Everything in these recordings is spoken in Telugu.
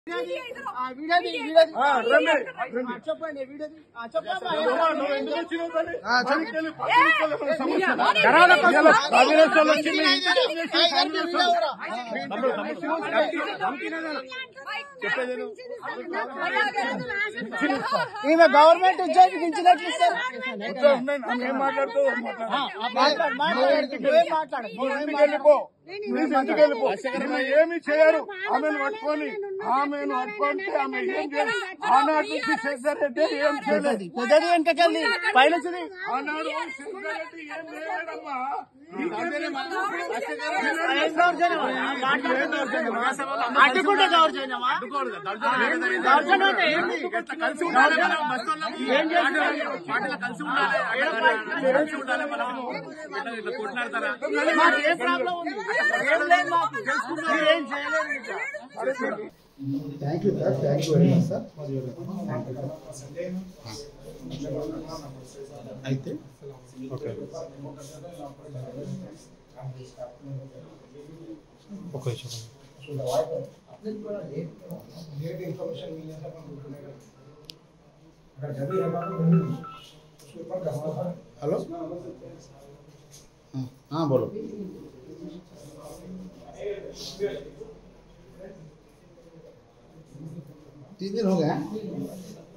ఆ, వీడియోది, వీడియోది. ఆ, రండి, ఆ, రండి. చెప్పండి వీడియోది. ఆ, చెప్పమ్మా. అమ్మా, నువ్వు ఎందుకు వచ్చినావు తల్లి? ఆ, చెప్పు. పనికి వెళ్ళి పక్కకి వెళ్ళి మన సమస్య. తర్వాత పక్కన. ఇలా కాంగ్రెస్ వాళ్ళు వచ్చి మీ ఐదు ఇంటికి నిమిషాలు, వచ్చేసి ఐదు కాంగ్రెస్ నిమిషాలు వాళ్ళు- కూడా. తమ్ముడు, తమ్ముడు. చెప్పేది విను. ఈమె గవర్నమెంట్ ఉద్యోగికి ఇచ్చినట్లు ఇస్తారు వద్దు, ఉన్నాయి. ఆమె ఏం మాట్లాడుతుందో అది మాట్లాడు. మాట్లాడు, మాట్లాడు. నువ్వేం మాట్లాడు. నువ్వు ఇంటికి వెళ్ళిపో నువ్వు ఇంటికి వెళ్ళిపో ఈమె ఏమి చేయరు ఆమెను పట్టుకొని ఆమెను పట్టుకుంటే ఆమె ఏం చేయదు ఆనాడు నుంచి శశిరెడ్డి ఏం చేయలేదు పెద్దది వెంటకెళ్ళి పైన చూడి ఆనాడు శశిరెడ్డి ఏం చేయలేదమ్మా అడ్డుకుంటే దౌర్జన్యమా దౌర్జన్యం అంటే ఏంటి కలిసి ఉండాలి మనం బస్తోళ్ళం. పార్టీలో కలిసి ఉండాలి కలిసి ఉండాలి మనము ఇట్లా ఇట్లా కొట్లాడతారా మాకు ఏ ప్రాబ్లం ఉంది ఏం లేదు మాకు మీరు ఏం చేయలేరు ఇంకా. Thank you sir thank you very much sir అయితే ఓకే ఒక నిమిషం हेलो हाँ हाँ बोलो तीन दिन हो गए हैं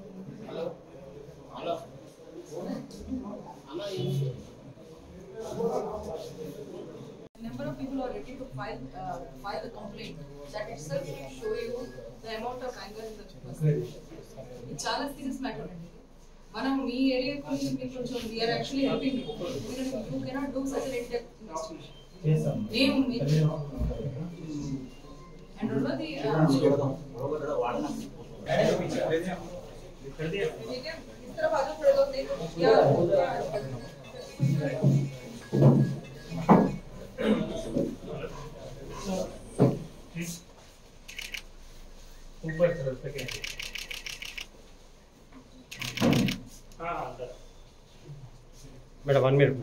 number of people are ready to file, uh, file the complaint, that itself should show you the amount of anger in the person. ఇది చాలా సీరియస్ మ్యాటర్ అండి మనం మీ ఏరియాకి మీకు కొంచెం we're actually helping you cannot do such in depth investigation మేము అండ్ రెండోది इस तरफ आ जाओ थोड़े लोग देखो क्या మేడం వన్ మినిట్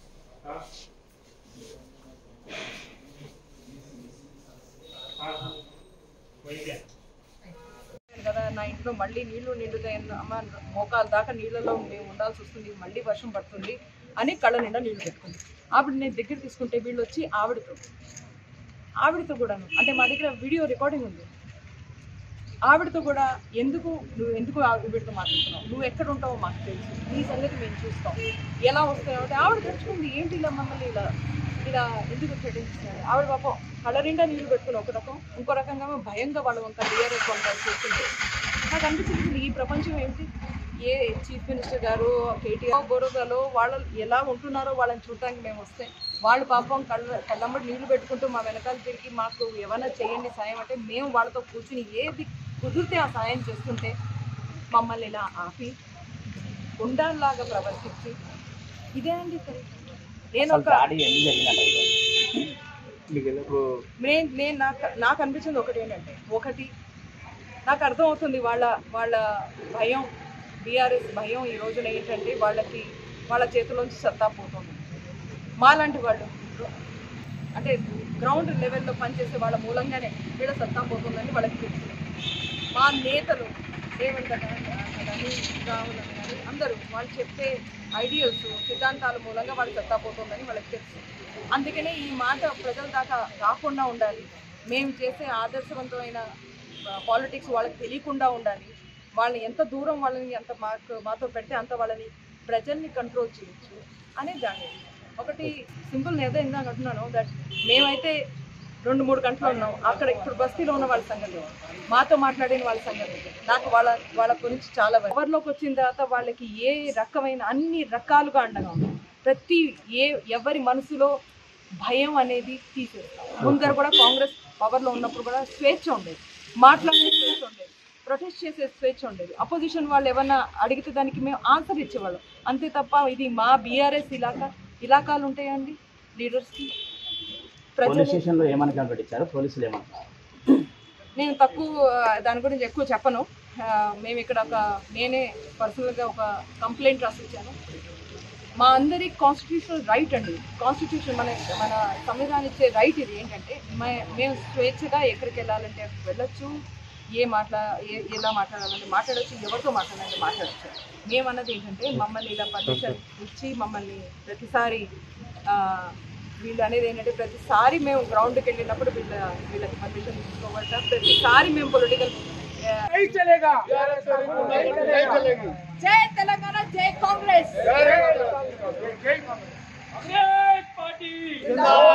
కదా నా ఇంట్లో మళ్ళీ నీళ్లు నిండుతాయి అమ్మ మోకాల దాకా నీళ్ళలో మేము ఉండాల్సి వస్తుంది మళ్ళీ వర్షం పడుతుంది అని కళ్ళ నిండా నీళ్లు పెట్టుకుంది ఆవిడ నేను దగ్గర తీసుకుంటే వీళ్ళు వచ్చి ఆవిడతో ఆవిడతో కూడాను అంటే మా దగ్గర వీడియో రికార్డింగ్ ఉంది ఆవిడతో కూడా ఎందుకు నువ్వు ఎందుకు ఆవిడతో మాట్లాడుతున్నావు నువ్వు ఎక్కడ ఉంటావో మాకు తెలుసు నీ సంగతి మేము చూస్తాం ఎలా వస్తాయో అంటే ఆవిడ తెచ్చుకుంది ఏంటి ఇలా మమ్మల్ని ఇలా ఇలా ఎందుకు చెల్లించుతున్నారు ఆవిడ పాపం కళ్ళ నిండా నీళ్లు పెట్టుకుని ఒక రకం ఇంకో రకంగా భయంగా వాళ్ళ వంక డిఆర్ఎస్ వంక చూస్తుంటే నాకు అనిపిస్తుంది ఈ ప్రపంచం ఏంటి ఏ చీఫ్ మినిస్టర్ గారు కేటీఆర్ బోరోగాలో వాళ్ళు ఎలా ఉంటున్నారో వాళ్ళని చూడటానికి మేము వస్తే వాళ్ళు పాపం కళ్ళ కళ్ళమ్మడి నీళ్లు పెట్టుకుంటూ మా వెనకాల తిరిగి మాకు ఏమైనా చేయండి సాయం అంటే మేము వాళ్ళతో కూర్చుని ఏది కుదిరితే ఆ సాయం చేస్తుంటే మమ్మల్ని ఇలా ఆపి గుండాల్లాగా ప్రవర్తించి ఇదే అండి సరే నేను ఒక నేను నేను నాకు నాకు అనిపించింది ఒకటి ఏంటంటే ఒకటి నాకు అర్థం అవుతుంది వాళ్ళ వాళ్ళ భయం బీఆర్ఎస్ భయం ఈ రోజున ఏంటంటే వాళ్ళకి వాళ్ళ చేతిలోంచి సత్తా పోతుంది మాలాంటి వాళ్ళు అంటే గ్రౌండ్ లెవెల్లో పనిచేసే వాళ్ళ మూలంగానే వీళ్ళ సత్తా పోతుందని వాళ్ళకి తెలుసు మా నేతలు రేవంత్ అన్న కానీ రాహుల్ అన్న కానీ అందరూ వాళ్ళు చెప్పే ఐడియల్స్ సిద్ధాంతాల మూలంగా వాళ్ళు సత్తా పోతుందని వాళ్ళకి తెలుసు అందుకనే ఈ మాట ప్రజల దాకా రాకుండా ఉండాలి మేము చేసే ఆదర్శవంతమైన పాలిటిక్స్ వాళ్ళకి తెలియకుండా ఉండాలి వాళ్ళని ఎంత దూరం వాళ్ళని ఎంత మాకు మాతో పెడితే అంత వాళ్ళని ప్రజల్ని కంట్రోల్ చేయొచ్చు అనే దాని ఒకటి సింపుల్ నేత ఇందాక అంటున్నాను దట్ మేమైతే రెండు మూడు గంటలు ఉన్నాం అక్కడ ఇప్పుడు బస్తీలో ఉన్న వాళ్ళ సంగతి మాతో మాట్లాడిన వాళ్ళ సంగతి నాకు వాళ్ళ వాళ్ళ గురించి చాలా భయం. ఎవరిలోకి వచ్చిన తర్వాత వాళ్ళకి ఏ రకమైన అన్ని రకాలుగా అండగా ఉంది ప్రతి ఏ ఎవరి మనసులో భయం అనేది తీసేస్తాం ముందర కూడా కాంగ్రెస్ పవర్లో ఉన్నప్పుడు కూడా స్వేచ్ఛ ఉండేది మాట్లాడే స్వేచ్ఛ ఉండేది ప్రొటెస్ట్ చేసే స్వేచ్ఛ ఉండేది అపోజిషన్ వాళ్ళు ఏమన్నా అడిగితే దానికి మేము ఆన్సర్ ఇచ్చేవాళ్ళం అంతే తప్ప ఇది మా బీఆర్ఎస్ ఇలాకా ఇలాకాలు ఉంటాయండి లీడర్స్కి పోలీస్ ప్రజలు స్టేషన్ లో ఏమని కంప్లైంట్ ఇచ్చారు పోలీసులు ఏమన్నారు నేను తక్కువ ఆ, దాని గురించి ఎక్కువ చెప్పను ఆ, మేము ఇక్కడ ఒక నేనే పర్సనల్గా ఒక కంప్లైంట్ రాసిచ్చాను మా అందరి కాన్స్టిట్యూషనల్ రైట్ అండి కాన్స్టిట్యూషన్ మన మన సంవిధానం ఇచ్చే రైట్ ఇది ఏంటంటే మే- మేము స్వేచ్ఛగా ఎక్కడికి వెళ్ళాలంటే అక్కడికి వెళ్ళొచ్చు ఏ మాట్లా ఏ ఎలా మాట్లాడాలంటే మాట్లాడచ్చు ఎవరితో మాట్లాడాలంటే మాట్లాడచ్చు మేమన్నది ఏంటంటే మమ్మల్ని ఇలా పర్మిషన్ ఇచ్చి మమ్మల్ని ప్రతిసారి ఆ, వీళ్ళు అనేది ఏంటంటే ప్రతిసారి మేము గ్రౌండ్కి వెళ్ళినప్పుడు వీళ్ళ వీళ్ళకి పర్మిషన్ తీసుకోవట ప్రతిసారి మేము పొలిటికల్ జై తెలంగాణ జై కాంగ్రెస్ జై